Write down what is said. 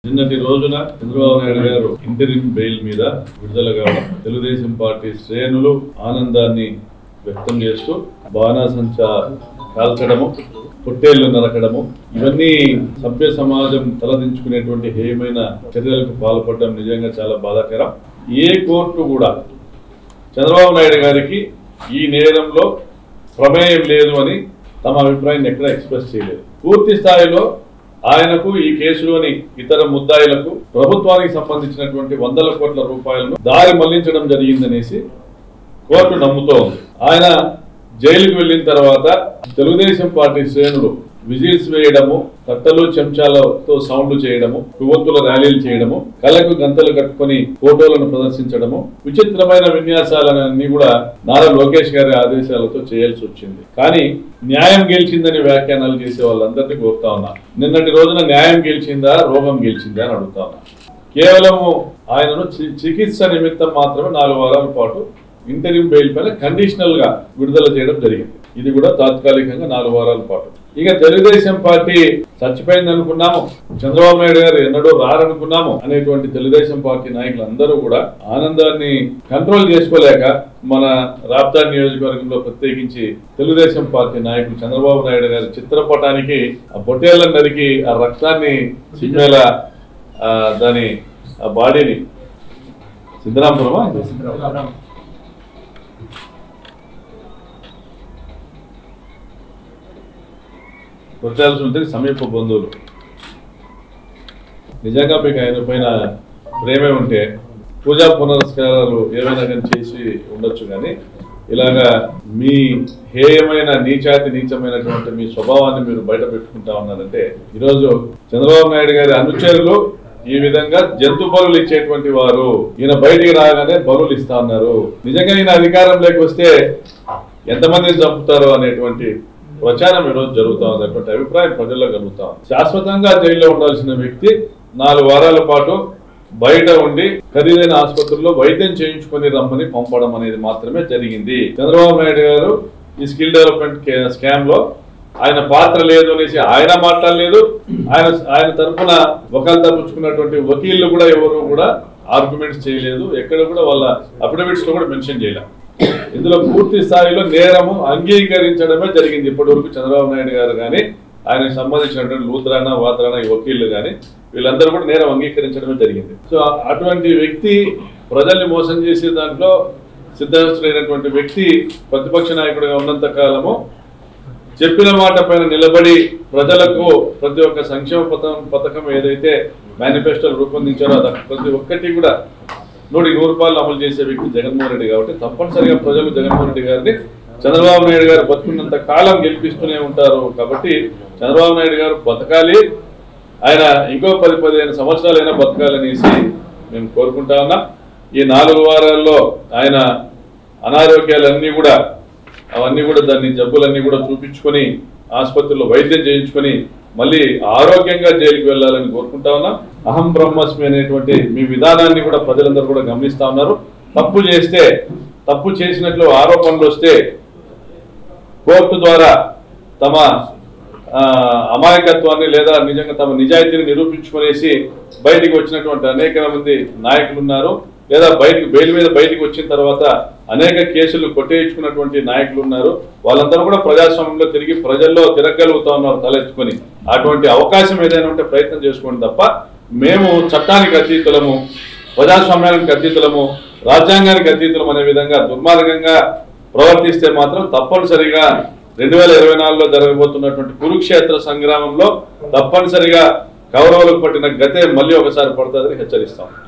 నిన్నటి రోజున చంద్రబాబు నాయుడు గారు ఇంటరిం బెయిల్ మీద విడుదల కావడం తెలుగుదేశం పార్టీ శ్రేణులు ఆనందాన్ని వ్యక్తం చేస్తూ బాణాసంచా కాల్చడము పొట్టేళ్లు నరకడము ఇవన్నీ సభ్య సమాజం తలదించుకునేటువంటి హేయమైన చర్యలకు పాల్పడడం నిజంగా చాలా బాధాకరం ఏ కోర్టు కూడా చంద్రబాబు నాయుడు గారికి ఈ నేరంలో ప్రమేయం లేదు అని తమ అభిప్రాయాన్ని ఎక్కడ ఎక్స్ప్రెస్ చేయలేదు పూర్తి స్థాయిలో ఆయనకు ఈ కేసులోని ఇతర ముద్దాయిలకు ప్రభుత్వానికి సంబంధించినటువంటి వందల కోట్ల రూపాయలను దారి మళ్లించడం జరిగిందనేసి కోర్టు నమ్ముతూ ఉంది ఆయన జైలుకు వెళ్ళిన తర్వాత తెలుగుదేశం పార్టీ శ్రేణులు విజిల్స్ వేయడము తట్టలు చెంచాలతో సౌండ్ చేయడము కొవ్వొత్తుల ర్యాలీలు చేయడము కళ్ళకు గంతలు కట్టుకొని ఫోటోలను ప్రదర్శించడము విచిత్రమైన విన్యాసాలన్నీ కూడా నారా లోకేష్ గారి ఆదేశాలతో చేయాల్సి వచ్చింది కానీ న్యాయం గెలిచిందని వ్యాఖ్యానాలు చేసే వాళ్ళందరినీ కోరుతా ఉన్నా నిన్నటి రోజున న్యాయం గెలిచిందా రోగం గెలిచిందా అని అడుగుతా ఉన్నా కేవలము ఆయనను చి- చికిత్స నిమిత్తం మాత్రమే నాలుగు వారాల పాటు ఇంటర్వ్యూ బెయిల్ పైన కండిషనల్ గా విడుదల చేయడం జరిగింది ఇది కూడా తాత్కాలికంగా నాలుగు వారాల పాటు ఇక తెలుగుదేశం పార్టీ చచ్చిపోయింది అనుకున్నాము చంద్రబాబు నాయుడు గారు ఎన్నడూ రారనుకున్నాము అనేటువంటి తెలుగుదేశం పార్టీ నాయకులందరూ కూడా ఆనందాన్ని కంట్రోల్ చేసుకోలేక మన రాప్తా నియోజకవర్గంలో ప్రత్యేకించి తెలుగుదేశం పార్టీ నాయకులు చంద్రబాబు నాయుడు గారి చిత్రపటానికి ఆ పొట్టేళ్లను నరికి ఆ రక్తాన్ని చిమ్మేలా ఆ, దాని ఆ బాడీని సిద్ధరాంపురమా కొట్టాల్సి ఉంటే సమీప బంధువులు నిజంగా మీకు ఆయన పైన ప్రేమే ఉంటే పూజా పునస్కారాలు ఏమైనా కానీ చేసి ఉండొచ్చు కానీ ఇలాగా మీ హేయమైన నీచాతి నీచమైనటువంటి మీ స్వభావాన్ని మీరు బయట పెట్టుకుంటా ఉన్నారంటే ఈరోజు చంద్రబాబు నాయుడు గారి అనుచరులు ఈ విధంగా జంతు బలులు ఇచ్చేటువంటి వారు ఈయన బయటికి రాగానే బలులు ఇస్తా ఉన్నారు నిజంగా ఈయన అధికారంలోకి వస్తే ఎంతమందిని చంపుతారో అనేటువంటి ప్రచారం ఈరోజు జరుగుతా ఉంది అటువంటి అభిప్రాయం ప్రజల్లో కలుగుతా ఉంది శాశ్వతంగా జైల్లో ఉండాల్సిన వ్యక్తి నాలుగు వారాల పాటు బయట ఉండి ఖరీదైన ఆసుపత్రుల్లో వైద్యం చేయించుకొని రమ్మని పంపడం అనేది మాత్రమే జరిగింది చంద్రబాబు నాయుడు గారు ఈ స్కిల్ డెవలప్మెంట్ కే- స్కామ్ లో ఆయన పాత్ర లేదు అనేసి ఆయన మాట్లాడలేదు ఆయన ఆయన తరఫున ఒకళ్ళు తప్పించుకున్నటువంటి వకీళ్ళు కూడా ఎవరు కూడా ఆర్గ్యుమెంట్స్ చేయలేదు ఎక్కడ కూడా వాళ్ళ అఫిడవిట్స్ లో కూడా మెన్షన్ చేయలేదు ఇందులో పూర్తి స్థాయిలో నేరము అంగీకరించడమే జరిగింది ఇప్పటివరకు చంద్రబాబు నాయుడు గారు కానీ ఆయనకు సంబంధించినటువంటి లూత్రానా వాత్రానా ఈ వకీళ్ళు కానీ వీళ్ళందరూ కూడా నేరం అంగీకరించడమే జరిగింది సో అటువంటి వ్యక్తి ప్రజల్ని మోసం చేసే దాంట్లో సిద్ధహస్తుడైనటువంటి వ్యక్తి ప్రతిపక్ష నాయకుడిగా ఉన్నంత కాలము చెప్పిన మాట పైన నిలబడి ప్రజలకు ప్రతి ఒక్క సంక్షేమ పథకం పథకం ఏదైతే మేనిఫెస్టోలు రూపొందించారో అది ప్రతి ఒక్కటి కూడా నూటి నూరు రూపాయలు అమలు చేసే వ్యక్తి జగన్మోహన్ రెడ్డి కాబట్టి తప్పనిసరిగా ప్రజలు జగన్మోహన్ రెడ్డి గారిని చంద్రబాబు నాయుడు గారు బతుకున్నంత కాలం గెలిపిస్తూనే ఉంటారు కాబట్టి చంద్రబాబు నాయుడు గారు బతకాలి ఆయన ఇంకో పది పదిహేను సంవత్సరాలైనా బతకాలనేసి మేము కోరుకుంటా ఉన్నాం ఈ నాలుగు వారాల్లో ఆయన అనారోగ్యాలన్నీ కూడా అవన్నీ కూడా దాన్ని జబ్బులన్నీ కూడా చూపించుకొని ఆసుపత్రిలో వైద్యం చేయించుకొని మళ్ళీ ఆరోగ్యంగా జైలుకి వెళ్ళాలని కోరుకుంటా ఉన్నాం అహం బ్రహ్మస్మి అనేటువంటి మీ విధానాన్ని కూడా ప్రజలందరూ కూడా గమనిస్తా ఉన్నారు తప్పు చేస్తే తప్పు చేసినట్లు ఆరోపణలు వస్తే కోర్టు ద్వారా తమ ఆ, అమాయకత్వాన్ని లేదా నిజంగా తమ నిజాయితీని నిరూపించుకునేసి బయటికి వచ్చినటువంటి అనేక మంది నాయకులు ఉన్నారు లేదా బయటకు బెయిల్ మీద బయటికి వచ్చిన తర్వాత అనేక కేసులు కొట్టేయించుకున్నటువంటి నాయకులు ఉన్నారు వాళ్ళందరూ కూడా ప్రజాస్వామ్యంలో తిరిగి ప్రజల్లో తిరగలుగుతా ఉన్నారు తలెత్తుకొని అటువంటి అవకాశం ఏదైనా ఉంటే ప్రయత్నం చేసుకోండి తప్ప మేము చట్టానికి అతీతులము ప్రజాస్వామ్యానికి అతీతులము రాజ్యాంగానికి అతీతులం అనే విధంగా దుర్మార్గంగా ప్రవర్తిస్తే మాత్రం తప్పనిసరిగా రెండు వేల ఇరవై నాలుగులో జరగబోతున్నటువంటి కురుక్షేత్ర సంగ్రామంలో తప్పనిసరిగా కౌరవులకు పట్టిన గతే మళ్ళీ ఒకసారి పడుతుందని హెచ్చరిస్తాం